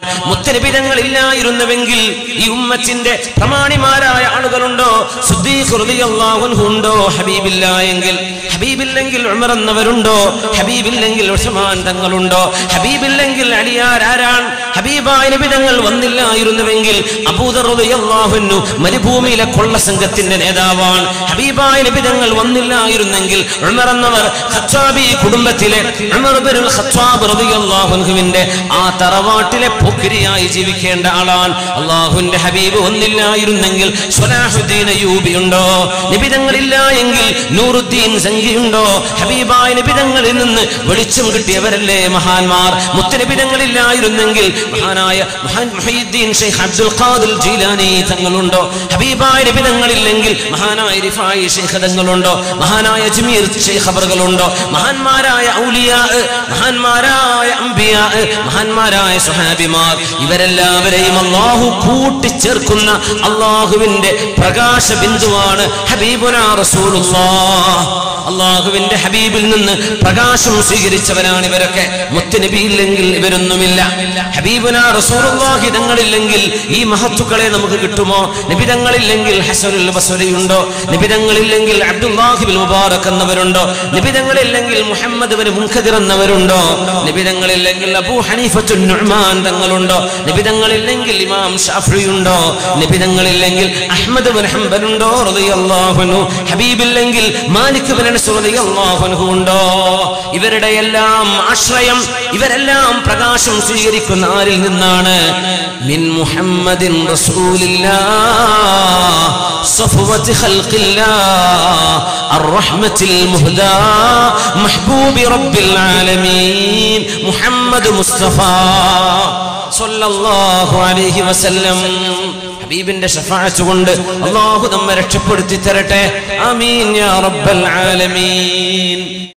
മുത്തരബിതങ്ങൾ ഇല്ലായിരുന്നുവെങ്കിൽ ഈ ഉമ്മത്തിന്റെ പ്രമാണിമാരായ ആളുകളുണ്ടോ സുദ്ദീഖ് റളിയല്ലാഹു അൻഹു ഉണ്ടോ ഹബീബില്ല എങ്കിൽ ഹബീബില്ലെങ്കിൽ ഉമർ എന്നവരുണ്ടോ ഹബീബില്ലെങ്കിൽ ഉസ്മാൻ തങ്ങളുണ്ടോ ഹബീബില്ലെങ്കിൽ അലിയാർ ആരാണ് ഹബീബായ നബിതങ്ങൾ വന്നില്ലായിരുന്നുവെങ്കിൽ അബൂദർ റളിയല്ലാഹു അൻഹു മരുഭൂമിയിലെ കൊള്ള സംഘത്തിന്റെ നേതാവാണ് ഹബീബായ നബിതങ്ങൾ വന്നില്ലായിരുന്നെങ്കിൽ ഉമർ എന്നവർ ഖത്താബി കുടുംബത്തിലെ ഉമർ ഇബ്നുൽ ഖത്താബ് റളിയല്ലാഹു അൻഹുവിന്റെ ആ തറവാട്ടിലെ പോക്കിരിയായി ജീവിക്കേണ്ട ആളാണ് അള്ളാഹുവിന്റെ ഹബീബ് വന്നില്ലായിരുന്നെങ്കിൽ സ്വലാഹുദ്ദീൻ അയ്യൂബി ഉണ്ടോ നിബിതങ്ങളില്ല എങ്കിൽ നൂറുദ്ദീൻ സംഖ്യയുണ്ടോ ഹബീബായ നിബിതങ്ങളിൽ നിന്ന് വെളിച്ചം കിട്ടിയവരല്ലേ മഹാന്മാർ മുത്തനിബിതങ്ങളില്ലായിരുന്നെങ്കിൽ മഹാനായ മഹാൻ മുഹീദ്ദീൻ ഷെയ്ഖ് അബ്ദുൽ ഖാദിർ ജീലാനി തങ്ങളുണ്ടോ ഹബീബായ നിബിതങ്ങളില്ലെങ്കിൽ മഹാനായ റിഫായി ഷെയ്ഖ് തങ്ങളുണ്ടോ മഹാനായ അജ്മീർ ഷെയ്ഖ് അവറുകളുണ്ടോ മഹാന്മാരായ ഔലിയാ മഹാന്മാരായ അംബിയാ മഹാന്മാരായ സുഹാബിമാർ ഇവരെല്ലാവരെയും അള്ളാഹു കൂട്ടിച്ചേർക്കുന്ന അള്ളാഹുവിന്റെ പ്രകാശ ബിന്ദുവാണ് ഹബീബുന റസൂലുള്ളാഹ് അള്ളാഹുവിന്റെ ഹബീബിൽ നിന്ന് പ്രകാശം സ്വീകരിച്ചവരാണ് ഇവരൊക്കെ മുത്തുനബിയില്ലെങ്കിൽ ഇവരൊന്നുമില്ല ഹബീബുന റസൂലുള്ളാഹി തങ്ങളില്ലെങ്കിൽ ഈ മഹത്തുക്കളെ നമുക്ക് കിട്ടുമോ നിബിതങ്ങളില്ലെങ്കിൽ ഹസനുൽ ബസരിയുണ്ടോ നിബിതങ്ങളില്ലെങ്കിൽ അബ്ദുല്ലാഹിബിൽ മുബാറക് എന്നവരുണ്ടോ നിബിതങ്ങളില്ലെങ്കിൽ മുഹമ്മദ് ബിൻ മുൻഖദിർ എന്നവരുണ്ടോ നിബിതങ്ങളില്ലെങ്കിൽ അബൂ ഹനീഫത്തു നുഅ്മാൻ തങ്ങളുണ്ടോ നിബിതങ്ങളില്ലെങ്കിൽ ഇമാം ഷാഫി ഉണ്ടോ നിബിതങ്ങളില്ലെങ്കിൽ അഹ്മദ് ബിൻ ഹംബൽ ഉണ്ടോ റളിയല്ലാഹു അൻഹു ഹബീബില്ലെങ്കിൽ മാലിക് ബിൻ അനസ് റളിയല്ലാഹു അൻഹു ഉണ്ടോ ഇവരുടെ എല്ലാം ആശ്രയം ഇവരെല്ലാം പ്രകാശം സ്വീകരിക്കുന്ന ആരിൽ നിന്നാണ് മിൻ മുഹമ്മദിൻ റസൂലില്ലാഹ് صفوة خلق الله الرحمة المهدى محبوب رب العالمين محمد مصطفى صلى الله عليه وسلم ഹബീബിന്റെ ഷഫാഅത്ത് കൊണ്ട് അള്ളാഹു നമ്മെ രക്ഷപ്പെടുത്തി തരട്ടെ ആമീൻ യാ റബ്ബൽ ആലമീൻ